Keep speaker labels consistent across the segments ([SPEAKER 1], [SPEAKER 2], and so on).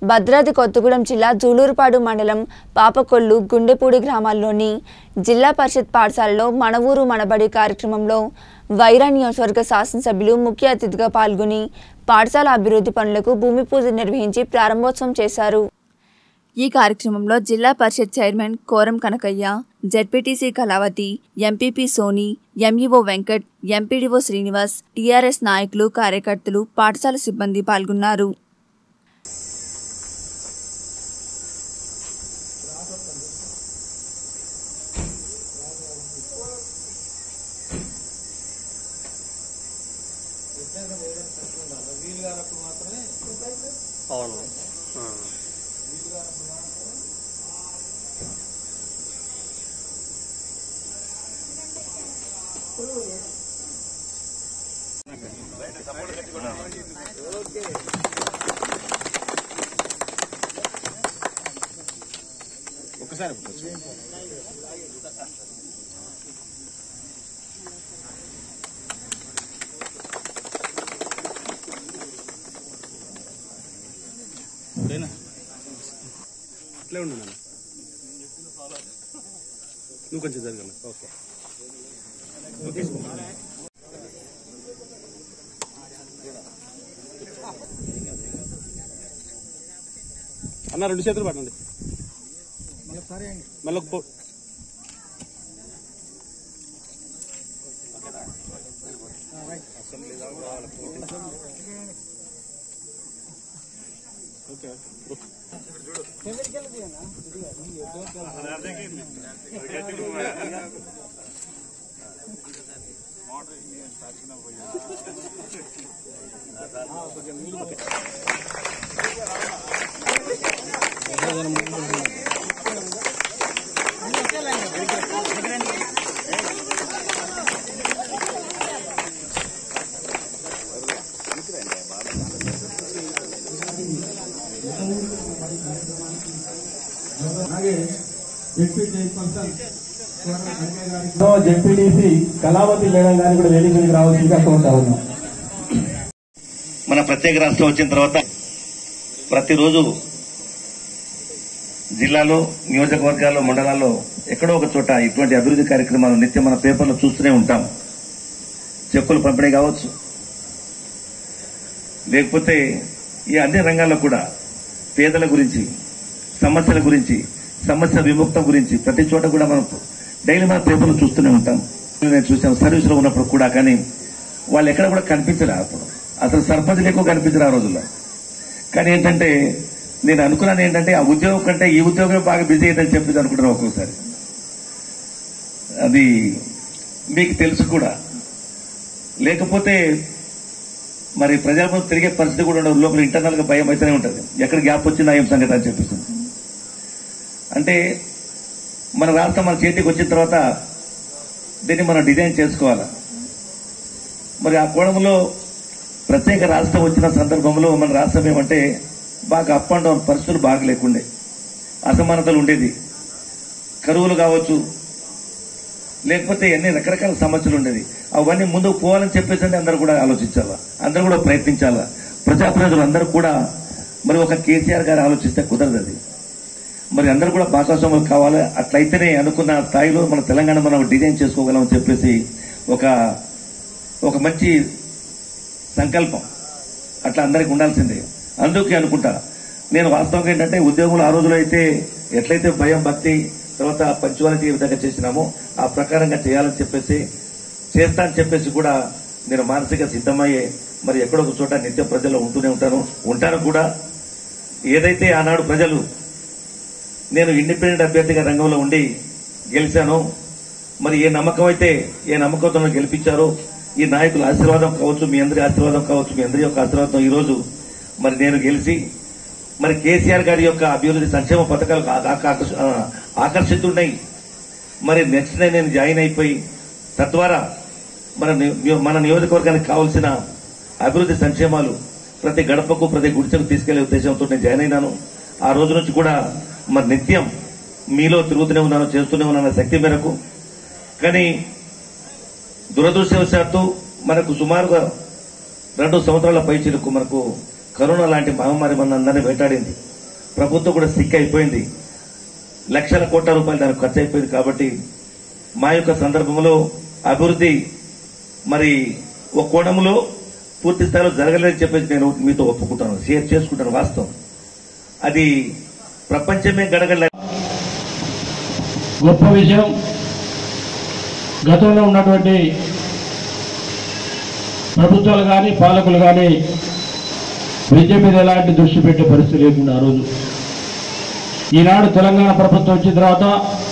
[SPEAKER 1] భద్రాద్రి కొత్తగూడెం జిల్లా జూలూరుపాడు మండలం పాపకొల్లు గుండెపూడి గ్రామాల్లోని జిల్లా పరిషత్ పాఠశాలలో మన ఊరు మనబడి కార్యక్రమంలో వైరా నియోజకవర్గ శాసనసభ్యులు ముఖ్య అతిథిగా పాల్గొని పాఠశాల అభివృద్ధి పనులకు భూమి పూజ నిర్వహించి ప్రారంభోత్సవం చేశారు ఈ కార్యక్రమంలో Zilla Parishad chairman Koram Kanakaiah ZPTC Kalavathi MPP Soni MEO Venkat MPDO Srinivas TRS నాయకులు కార్యకర్తలు పాఠశాల సిబ్బంది పాల్గొన్నారు
[SPEAKER 2] అవును ఆ.
[SPEAKER 3] ఇప్పుడేనా అట్లే ఉండు నాన్న నువ్వు కొంచెం జరగను ఓకే ఓకే అన్న రెండు చేతులు పట్టండి మళ్ళీ ఒక పో- ఓకే ఓకే
[SPEAKER 4] అలాగే డిప్యూటీ చైర్పర్సన్ కోరం కనకయ్య గారికి
[SPEAKER 5] సో జెడ్పీటీసీ కళావతి మేడం గారిని కూడా వేదిక మీదకి రావాల్సిందిగా కోరుతా ఉన్నాం
[SPEAKER 6] మన ప్రత్యేక రాష్ట్రం వచ్చిన తర్వాత ప్రతిరోజు జిల్లాలో నియోజకవర్గాల్లో మండలాల్లో ఎక్కడో ఒక చోట ఇటువంటి అభివృద్ధి కార్యక్రమాలు నిత్యం మన పేపర్లో చూస్తూనే ఉంటాం చెక్కులు పంపిణీ కావచ్చు లేకపోతే ఈ అన్ని రంగాల్లో కూడా పేదల గురించి సమస్యల గురించి సమస్య విముక్తం గురించి ప్రతి చోట కూడా మనం డైలీ మన పేపర్లు చూస్తూనే ఉంటాం నేను చూసాను సర్వీసులో ఉన్నప్పుడు కూడా కానీ వాళ్ళు ఎక్కడ కూడా కనిపించలే అప్పుడు అసలు సర్పంచ్లు ఎక్కువ కనిపించరు ఆ రోజుల్లో కానీ ఏంటంటే నేను అనుకున్నాను ఏంటంటే ఆ ఉద్యోగం కంటే ఈ ఉద్యోగం బాగా బిజీ అయిందని చెప్పేసి అనుకుంటున్నాను ఒక్కొక్కసారి అది మీకు తెలుసు కూడా లేకపోతే మరి ప్రజల ముందు తిరిగే పరిస్థితి కూడా ఉండదు లోపల ఇంటర్నల్ గా భయం అయితేనే ఉంటుంది ఎక్కడ గ్యాప్ వచ్చిందా ఏం సంగతి అని చెప్పేసి అంటే మన రాష్ట్రం మన చేతికి వచ్చిన తర్వాత దీన్ని మనం డిజైన్ చేసుకోవాలి మరి ఆ కోణంలో ప్రత్యేక రాష్ట్రం వచ్చిన సందర్భంలో మన రాష్ట్రం ఏమంటే బాగా అప్ అండ్ డౌన్ పరిస్థితులు బాగా లేకుండే అసమానతలు ఉండేది కరువులు కావచ్చు లేకపోతే ఎన్ని రకరకాల సమస్యలు ఉండేది అవన్నీ ముందుకు పోవాలని చెప్పేసి అంటే అందరూ కూడా ఆలోచించాలా అందరూ కూడా ప్రయత్నించాలా ప్రజాప్రతినిధులు అందరూ కూడా మరి ఒక కేసీఆర్ గారు ఆలోచిస్తే కుదరదు అది మరి అందరూ కూడా భాగస్వాములు కావాలి అట్లయితేనే అనుకున్న స్థాయిలో మన తెలంగాణ మనం డిజైన్ చేసుకోగలం అని చెప్పేసి ఒక ఒక మంచి సంకల్పం అట్లా అందరికి ఉండాల్సిందే అందుకే అనుకుంటా నేను వాస్తవంగా ఏంటంటే ఉద్యోగులు ఆ రోజులో అయితే ఎట్లయితే భయం భక్తి తర్వాత పంచువాలిటీ ఏ విధంగా చేసినామో ఆ ప్రకారంగా చేయాలని చెప్పేసి చేస్తా అని చెప్పేసి కూడా నేను మానసిక సిద్ధమయ్యే మరి ఎక్కడో ఒక చోట నిత్య ప్రజల్లో ఉంటూనే ఉంటాను ఉంటాను కూడా ఏదైతే ఆనాడు ప్రజలు నేను ఇండిపెండెంట్ అభ్యర్థిగా రంగంలో ఉండి గెలిచాను మరి ఏ నమ్మకం అయితే ఏ నమ్మకంతో నన్ను గెలిపించారో ఈ నాయకుల ఆశీర్వాదం కావచ్చు మీ అందరి ఆశీర్వాదం కావచ్చు మీ అందరి యొక్క ఆశీర్వాదం ఈ రోజు మరి నేను గెలిచి మరి కేసీఆర్ గారి యొక్క అభివృద్ధి సంక్షేమ పథకాలకు ఆ- ఆ- ఆకర్ష- ఆ, ఆకర్షితున్నాయి మరి నెక్స్ట్ డే నేను జాయిన్ అయిపోయి తద్వారా మన ని- మన నియోజకవర్గానికి కావాల్సిన అభివృద్ధి సంక్షేమాలు ప్రతి గడపకు ప్రతి గుడిసెకు తీసుకెళ్లే ఉద్దేశంతో నేను జాయిన్ అయినాను ఆ రోజు నుంచి కూడా మరి నిత్యం మీలో తిరుగుతూనే ఉన్నాను చేస్తూనే ఉన్నాను శక్తి మేరకు కానీ దురదృష్టవశాత్తు మనకు సుమారుగా రెండు సంవత్సరాల పైచిలకు మనకు కరోనా లాంటి మహమ్మారి మన అందరినీ వేటాడింది ప్రభుత్వం కూడా సిక్ అయిపోయింది లక్షల కోట్ల రూపాయలు దానికి ఖర్చు అయిపోయింది కాబట్టి మా యొక్క సందర్భంలో అభివృద్ధి మరి ఒక కోణంలో పూర్తి స్థాయిలో జరగలేదని చెప్పేసి నేను మీతో ఒప్పుకుంటాను షేర్ చేసుకుంటాను వాస్తవం అది ప్రపంచమే గడగడ
[SPEAKER 5] గొప్ప విషయం గతంలో ఉన్నటువంటి ప్రభుత్వాలు కానీ పాలకులు కానీ విద్య మీద ఎలాంటి దృష్టి పెట్టే పరిస్థితి లేకుండా ఆ రోజు ఈనాడు తెలంగాణ ప్రభుత్వం వచ్చిన తర్వాత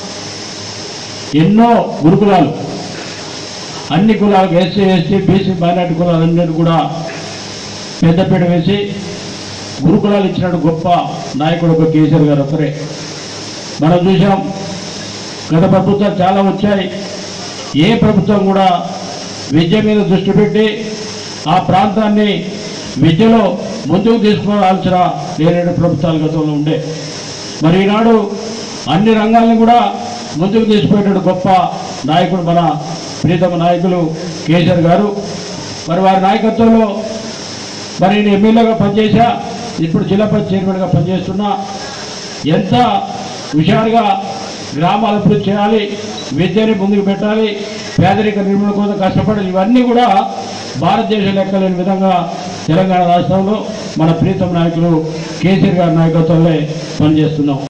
[SPEAKER 5] ఎన్నో గురుకులాలు అన్ని కులాలకు ఎస్సీ ఎస్టీ బీసీ మైనార్టీ కులాలన్నిటి కూడా పెద్దపీట వేసి గురుకులాలు ఇచ్చినట్టు గొప్ప నాయకుడు ఒక కేసీఆర్ గారు ఒకరే మనం చూసాం గత ప్రభుత్వాలు చాలా వచ్చాయి ఏ ప్రభుత్వం కూడా విద్య మీద దృష్టి పెట్టి ఆ ప్రాంతాన్ని విద్యలో ముందుకు తీసుకోవాల్సిన లేని ప్రభుత్వాలు గతంలో ఉండే మరి ఈనాడు అన్ని రంగాల్ని కూడా ముందుకు తీసుకుపోయేటువంటి గొప్ప నాయకుడు మన ప్రీతమ నాయకులు కేసీఆర్ గారు మరి వారి నాయకత్వంలో మరి నేను ఎమ్మెల్యేగా పనిచేశా ఇప్పుడు జిల్లా పరిషత్ చైర్మన్గా పనిచేస్తున్నా ఎంత హుషారుగా గ్రామాల అభివృద్ధి చేయాలి విద్యని ముందుకు పెట్టాలి పేదరిక నిర్మూలన కోసం కష్టపడాలి ఇవన్నీ కూడా భారతదేశం లెక్కలేని విధంగా తెలంగాణ రాష్ట్రంలో మన ప్రీతం నాయకులు కేసీఆర్ గారి నాయకత్వంలో పనిచేస్తున్నాం